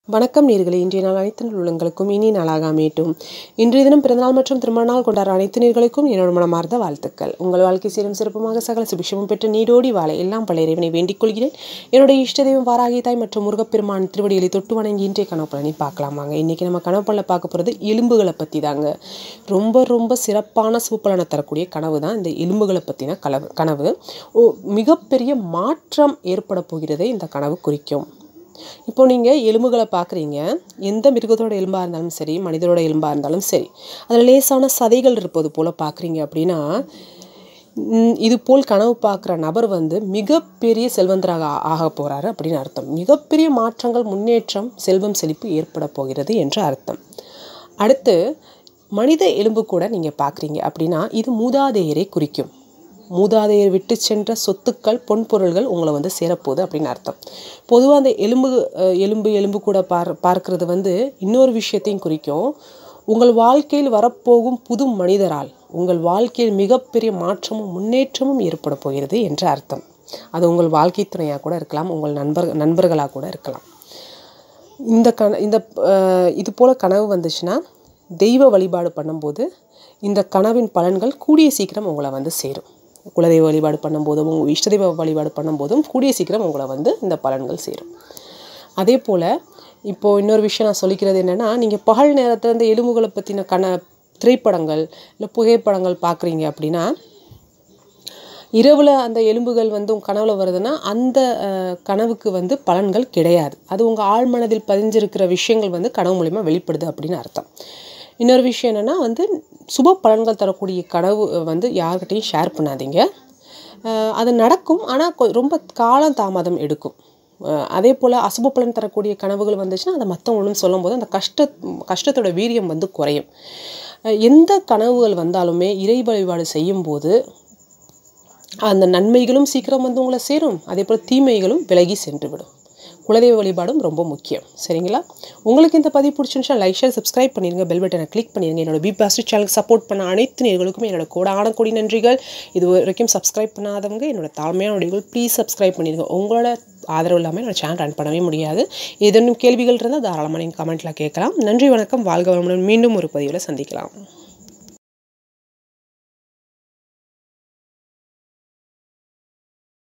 வணக்கம் நேர்களே இன்றைய நாள் அனைத்து உள்ளங்களுக்கும் இனி நாளாக அமையட்டும் இன்றைய தினம் பிறந்தநாள் மற்றும் திருமண நாள் கொண்டாட அனைத்து நேர்களுக்கும் என்னோட மனமார்ந்த வாழ்த்துக்கள் உங்கள் வாழ்க்கை சீரும் சிறப்புமாக சகல சுபிஷமும் பெற்று நீடோடி வாழ எல்லாம் பல இறைவனை வேண்டிக் கொள்கிறேன் என்னுடைய இஷ்ட தெய்வம் வாராகி தாய் மற்றும் முருகப்பெருமான் திருவடிகளை தொட்டு வணங்கி இன்றைய கனவுப்பலனை பார்க்கலாம் வாங்க இன்றைக்கி நம்ம கனவுப்பலனை பார்க்க போகிறது எலும்புகளை பற்றி தாங்க ரொம்ப ரொம்ப சிறப்பான சூப்பலனை தரக்கூடிய கனவு தான் இந்த எலும்புகளை பற்றின கனவு கனவு ஓ மிகப்பெரிய மாற்றம் ஏற்பட போகிறதை இந்த கனவு குறிக்கும் இப்போ நீங்கள் எலும்புகளை பார்க்குறீங்க எந்த மிருகத்தோட எலும்பாக இருந்தாலும் சரி மனிதரோட எலும்பாக இருந்தாலும் சரி அதில் லேசான சதைகள் இருப்பது போல் பார்க்குறீங்க அப்படின்னா ம், இது போல் கனவு பார்க்குற நபர் வந்து மிகப்பெரிய செல்வந்தராக ஆ- ஆக போகிறாரு அப்படின்னு அர்த்தம் மிகப்பெரிய மாற்றங்கள் முன்னேற்றம் செல்வம் செழிப்பு ஏற்பட போகிறது என்று அர்த்தம் அடுத்து மனித எலும்பு கூட நீங்கள் பார்க்குறீங்க அப்படின்னா இது மூதாதையரை குறிக்கும் மூதாதையர் விட்டு சென்ற சொத்துக்கள் பொன் பொருள்கள் உங்களை வந்து சேரப்போகுது அப்படின்னு அர்த்தம் பொதுவாக அந்த எலும்பு அஹ், எலும்பு எலும்பு கூட பார் பார்க்கறது வந்து இன்னொரு விஷயத்தையும் குறிக்கும் உங்கள் வாழ்க்கையில் வரப்போகும் புது மனிதரால் உங்கள் வாழ்க்கையில் மிகப்பெரிய மாற்றமும் முன்னேற்றமும் ஏற்பட போகிறது என்று அர்த்தம் அது உங்கள் வாழ்க்கை துணையாக கூட இருக்கலாம் உங்கள் நண்பர் நண்பர்களாக கூட இருக்கலாம் இந்த கன இந்த அஹ், இது போல் கனவு வந்துச்சுன்னா தெய்வ வழிபாடு பண்ணும்போது இந்த கனவின் பலன்கள் கூடிய சீக்கிரம் உங்களை வந்து சேரும் குலதெய்வ வழிபாடு பண்ணும்போதும் உங்கள் இஷ்ட தெய்வ வழிபாடு பண்ணும்போதும் கூடிய சீக்கிரம் உங்களை வந்து இந்த பலன்கள் சேரும் அதே போல் இப்போது இன்னொரு விஷயம் நான் சொல்லிக்கிறது என்னென்னா நீங்கள் பகல் நேரத்தில் இந்த எலும்புகளை பற்றின கன திரைப்படங்கள் இல்லை புகைப்படங்கள் பார்க்குறீங்க அப்படின்னா இரவில் அந்த எலும்புகள் வந்து உங்கள் கனவுல வருதுன்னா அந்த அஹ், கனவுக்கு வந்து பலன்கள் கிடையாது அது உங்கள் ஆழ்மனதில் பதிஞ்சிருக்கிற விஷயங்கள் வந்து கனவு மூலிமா வெளிப்படுது அப்படின்னு அர்த்தம் இன்னொரு விஷயம் என்னென்னா வந்து சுப பலன்கள் தரக்கூடிய கனவு அஹ், வந்து யார்கிட்டையும் ஷேர் பண்ணாதீங்க அஹ், அது நடக்கும் ஆனால் ரொம்ப காலம் தாமதம் எடுக்கும் அஹ், அதே போல் அசுப பலன் தரக்கூடிய கனவுகள் வந்துச்சுன்னா அதை மற்றவங்களும் சொல்லும்போது அந்த கஷ்ட கஷ்டத்தோட வீரியம் வந்து குறையும் அஹ், எந்த கனவுகள் வந்தாலுமே இறை வழிபாடு செய்யும்போது அந்த நன்மைகளும் சீக்கிரம் வந்து உங்களை சேரும் அதே போல் தீமைகளும் விலகி சென்றுவிடும் குலதெய்வ வழிபாடும் ரொம்ப முக்கியம் சரிங்களா உங்களுக்கு இந்த பதிவு பிடிச்சிருந்துச்சா லைக் ஷேர் சப்ஸ்கிரைப் பண்ணிடுங்க பெல் பட்டனை கிளிக் பண்ணிடுங்க என்னோட பி பாஸ்ட் சேனலுக்கு சப்போர்ட் பண்ண அனைத்து நேர்களுக்கும் என்னோட கோடான கொடி நன்றிகள் இது வரைக்கும் சப்ஸ்கிரைப் பண்ணாதவங்க என்னோட தாழ்மையான நொடிகள் ப்ளீஸ் சப்ஸ்கிரைப் பண்ணிடுங்க உங்களோட ஆதரவு இல்லாமல் என்னோட சேனல் ரன் பண்ணவே முடியாது ஏதேனும் கேள்விகள் இருந்தால் தாராளமாக நீங்கள் கமெண்ட்டில் கேட்கலாம் நன்றி வணக்கம் வாழ்க வளமுடன் மீண்டும் ஒரு பதிவில் சந்திக்கலாம்